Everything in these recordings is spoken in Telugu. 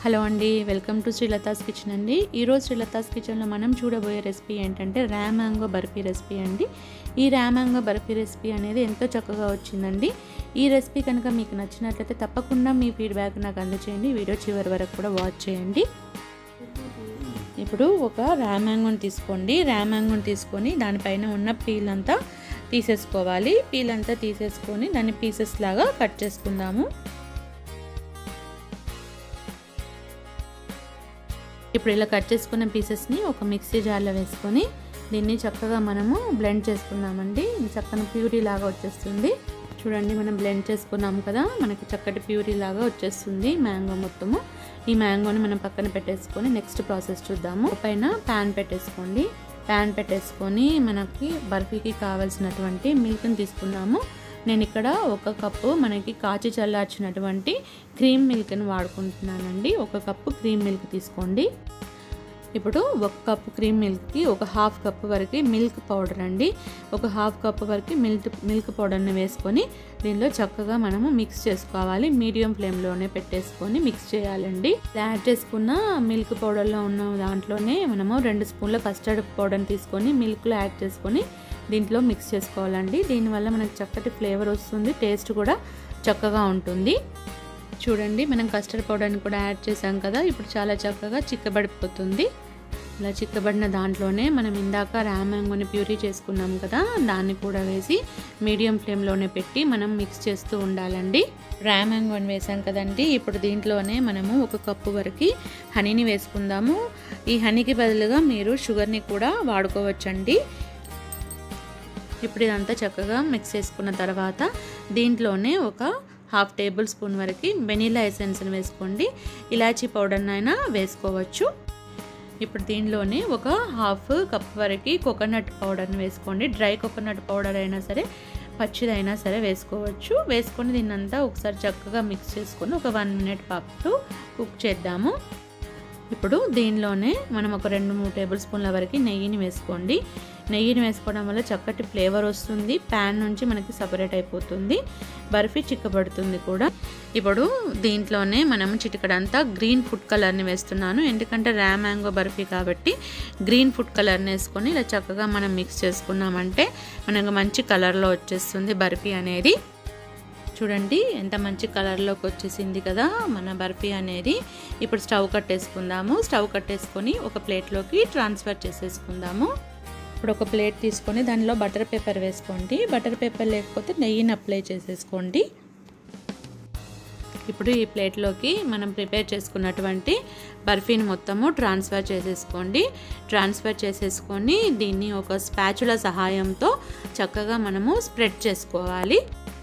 హలో అండి వెల్కమ్ టు శ్రీలతాస్ కిచెన్ అండి ఈరోజు శ్రీలతాస్ కిచెన్లో మనం చూడబోయే రెసిపీ ఏంటంటే ర్యామ్ మ్యాంగో బర్ఫీ రెసిపీ అండి ఈ ర్యామ్ మ్యాంగో బర్ఫీ రెసిపీ అనేది ఎంతో చక్కగా వచ్చిందండి ఈ రెసిపీ కనుక మీకు నచ్చినట్లయితే తప్పకుండా మీ ఫీడ్బ్యాక్ నాకు అందచేయండి వీడియో చివరి వరకు కూడా వాచ్ చేయండి ఇప్పుడు ఒక ర్యామ్ మ్యాంగోని తీసుకోండి ర్యామ్ మ్యాంగోని తీసుకొని దానిపైన ఉన్న పీల్ అంతా తీసేసుకోవాలి పీల్ అంతా తీసేసుకొని దాన్ని పీసెస్ లాగా కట్ చేసుకుందాము ఇప్పుడు ఇలా కట్ చేసుకున్న పీసెస్ని ఒక మిక్సీ జార్లో వేసుకొని దీన్ని చక్కగా మనము బ్లెండ్ చేసుకుందామండి చక్కని ప్యూరీ లాగా వచ్చేస్తుంది చూడండి మనం బ్లెండ్ చేసుకున్నాం కదా మనకి చక్కటి ప్యూరీ లాగా వచ్చేస్తుంది మ్యాంగో మొత్తము ఈ మ్యాంగోని మనం పక్కన పెట్టేసుకొని నెక్స్ట్ ప్రాసెస్ చూద్దాము పైన ప్యాన్ పెట్టేసుకోండి ప్యాన్ పెట్టేసుకొని మనకి బర్ఫీకి కావాల్సినటువంటి మిల్క్ని తీసుకున్నాము నేను ఇక్కడ ఒక కప్పు మనకి కాచి చల్లార్చినటువంటి క్రీమ్ మిల్క్ని వాడుకుంటున్నానండి ఒక కప్పు క్రీమ్ మిల్క్ తీసుకోండి ఇప్పుడు ఒక కప్పు క్రీమ్ మిల్క్కి ఒక హాఫ్ కప్ వరకు మిల్క్ పౌడర్ అండి ఒక హాఫ్ కప్ వరకు మిల్క్ మిల్క్ పౌడర్ని వేసుకొని దీనిలో చక్కగా మనము మిక్స్ చేసుకోవాలి మీడియం ఫ్లేమ్లోనే పెట్టేసుకొని మిక్స్ చేయాలండి యాడ్ చేసుకున్న మిల్క్ పౌడర్లో ఉన్న దాంట్లోనే మనము రెండు స్పూన్ల కస్టర్డ్ పౌడర్ని తీసుకొని మిల్క్లో యాడ్ చేసుకొని దీంట్లో మిక్స్ చేసుకోవాలండి దీనివల్ల మనకు చక్కటి ఫ్లేవర్ వస్తుంది టేస్ట్ కూడా చక్కగా ఉంటుంది చూడండి మనం కస్టర్డ్ పౌడర్ని కూడా యాడ్ చేసాం కదా ఇప్పుడు చాలా చక్కగా చిక్కబడిపోతుంది ఇలా చిక్కబడిన దాంట్లోనే మనం ఇందాక ర్యామ్యాంగోని ప్యూరీ చేసుకున్నాం కదా దాన్ని కూడా వేసి మీడియం ఫ్లేమ్లోనే పెట్టి మనం మిక్స్ చేస్తూ ఉండాలండి ర్యామ్యాంగోని వేసాం కదండి ఇప్పుడు దీంట్లోనే మనము ఒక కప్పు వరకు హనీని వేసుకుందాము ఈ హనీకి బదులుగా మీరు షుగర్ని కూడా వాడుకోవచ్చండి ఇప్పుడు ఇదంతా చక్కగా మిక్స్ చేసుకున్న తర్వాత దీంట్లోనే ఒక హాఫ్ టేబుల్ స్పూన్ వరకు వెనీలా ఎసెన్స్ని వేసుకోండి ఇలాచీ పౌడర్ని అయినా వేసుకోవచ్చు ఇప్పుడు దీనిలోనే ఒక హాఫ్ కప్ వరకు కోకోనట్ పౌడర్ని వేసుకోండి డ్రై కోకోనట్ పౌడర్ అయినా సరే పచ్చిదైనా సరే వేసుకోవచ్చు వేసుకొని దీన్నంతా ఒకసారి చక్కగా మిక్స్ చేసుకొని ఒక వన్ మినిట్ పాటు కుక్ చేద్దాము ఇప్పుడు దీనిలోనే మనం ఒక రెండు మూడు టేబుల్ స్పూన్ల వరకు నెయ్యిని వేసుకోండి నెయ్యిని వేసుకోవడం వల్ల చక్కటి ఫ్లేవర్ వస్తుంది ప్యాన్ నుంచి మనకి సపరేట్ అయిపోతుంది బర్ఫీ చిక్కబడుతుంది కూడా ఇప్పుడు దీంట్లోనే మనం చిటికడంతా గ్రీన్ ఫుడ్ కలర్ని వేస్తున్నాను ఎందుకంటే రా మ్యాంగో బర్ఫీ కాబట్టి గ్రీన్ ఫుడ్ కలర్ని వేసుకొని ఇలా చక్కగా మనం మిక్స్ చేసుకున్నామంటే మనకు మంచి కలర్లో వచ్చేస్తుంది బర్ఫీ అనేది చూడండి ఎంత మంచి కలర్లోకి వచ్చేసింది కదా మన బర్ఫీ అనేది ఇప్పుడు స్టవ్ కట్టేసుకుందాము స్టవ్ కట్టేసుకొని ఒక ప్లేట్లోకి ట్రాన్స్ఫర్ చేసేసుకుందాము ఇప్పుడు ఒక ప్లేట్ తీసుకొని దానిలో బటర్ పేపర్ వేసుకోండి బటర్ పేపర్ లేకపోతే నెయ్యిని అప్లై చేసేసుకోండి ఇప్పుడు ఈ ప్లేట్లోకి మనం ప్రిపేర్ చేసుకున్నటువంటి బర్ఫీని మొత్తము ట్రాన్స్ఫర్ చేసేసుకోండి ట్రాన్స్ఫర్ చేసేసుకొని దీన్ని ఒక స్పాచుల సహాయంతో చక్కగా మనము స్ప్రెడ్ చేసుకోవాలి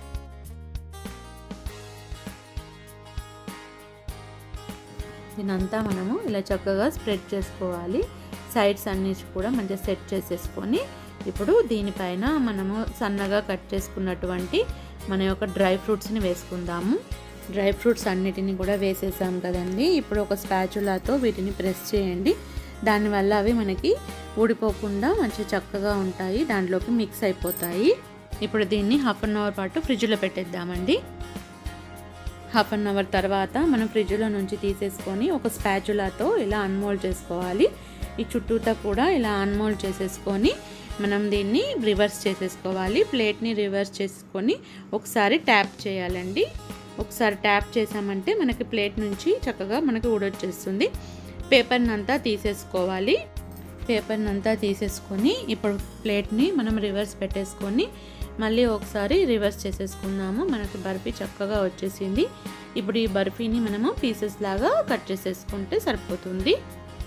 దీనంతా మనము ఇలా చక్కగా స్ప్రెడ్ చేసుకోవాలి సైడ్స్ అన్నీ కూడా మంచిగా సెట్ చేసేసుకొని ఇప్పుడు దీనిపైన మనము సన్నగా కట్ చేసుకున్నటువంటి మన యొక్క డ్రై ఫ్రూట్స్ని వేసుకుందాము డ్రై ఫ్రూట్స్ అన్నిటిని కూడా వేసేసాం కదండి ఇప్పుడు ఒక స్పాచులాతో వీటిని ప్రెస్ చేయండి దానివల్ల అవి మనకి ఊడిపోకుండా మంచిగా చక్కగా ఉంటాయి దాంట్లోకి మిక్స్ అయిపోతాయి ఇప్పుడు దీన్ని హాఫ్ అన్ అవర్ పాటు ఫ్రిడ్జ్లో పెట్టేద్దామండి హాఫ్ అన్ అవర్ తర్వాత మనం ఫ్రిడ్జ్లో నుంచి తీసేసుకొని ఒక స్పాచులాతో ఇలా అన్మోల్డ్ చేసుకోవాలి ఈ చుట్టూతా కూడా ఇలా అన్మోల్డ్ చేసేసుకొని మనం దీన్ని రివర్స్ చేసేసుకోవాలి ప్లేట్ని రివర్స్ చేసుకొని ఒకసారి ట్యాప్ చేయాలండి ఒకసారి ట్యాప్ చేసామంటే మనకి ప్లేట్ నుంచి చక్కగా మనకి ఊడొచ్చేస్తుంది పేపర్ని అంతా తీసేసుకోవాలి పేపర్ని అంతా తీసేసుకొని ఇప్పుడు ప్లేట్ని మనం రివర్స్ పెట్టేసుకొని మళ్ళీ ఒకసారి రివర్స్ చేసేసుకుందాము మనకి బర్ఫీ చక్కగా వచ్చేసింది ఇప్పుడు ఈ బర్ఫీని మనము పీసెస్ లాగా కట్ చేసేసుకుంటే సరిపోతుంది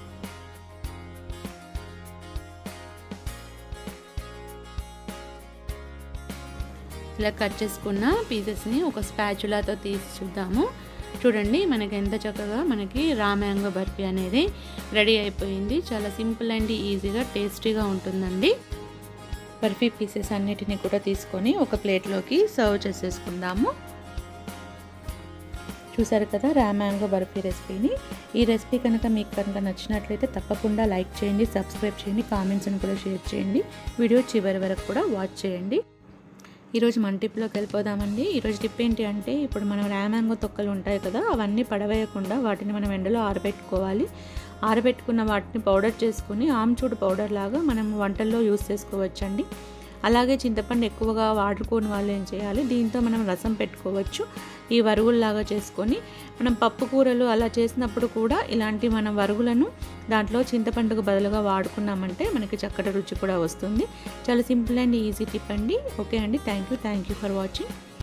ఇలా కట్ చేసుకున్న పీసెస్ని ఒక స్పాచులాతో తీసి చూద్దాము చూడండి మనకి ఎంత చక్కగా మనకి రా మ్యాంగో బర్ఫీ అనేది రెడీ అయిపోయింది చాలా సింపుల్ అండ్ ఈజీగా టేస్టీగా ఉంటుందండి బర్ఫీ పీసెస్ అన్నిటిని కూడా తీసుకొని ఒక ప్లేట్లోకి సర్వ్ చేసేసుకుందాము చూసారు కదా రా మ్యాంగో బర్ఫీ రెసిపీని ఈ రెసిపీ కనుక మీకు కనుక నచ్చినట్లయితే తప్పకుండా లైక్ చేయండి సబ్స్క్రైబ్ చేయండి కామెంట్స్ని కూడా షేర్ చేయండి వీడియో చివరి వరకు కూడా వాచ్ చేయండి ఈరోజు మన టిప్లోకి వెళ్ళిపోదామండి ఈరోజు టిప్ ఏంటి అంటే ఇప్పుడు మనం ర్యామాంగో తొక్కలు ఉంటాయి కదా అవన్నీ పడవేయకుండా వాటిని మనం ఎండలో ఆరబెట్టుకోవాలి ఆరబెట్టుకున్న వాటిని పౌడర్ చేసుకుని ఆమ్చూడు పౌడర్ లాగా మనం వంటల్లో యూస్ చేసుకోవచ్చండి అలాగే చింతపండు ఎక్కువగా వాడుకోని వాళ్ళు ఏం చేయాలి దీంతో మనం రసం పెట్టుకోవచ్చు ఈ వరుగుల్లాగా చేసుకొని మనం పప్పు కూరలు అలా చేసినప్పుడు కూడా ఇలాంటి మనం వరుగులను దాంట్లో చింతపండుకు బదులుగా వాడుకున్నామంటే మనకి చక్కటి రుచి కూడా వస్తుంది చాలా సింపుల్ అండ్ ఈజీ టిప్ అండి ఓకే అండి thank you thank you for watching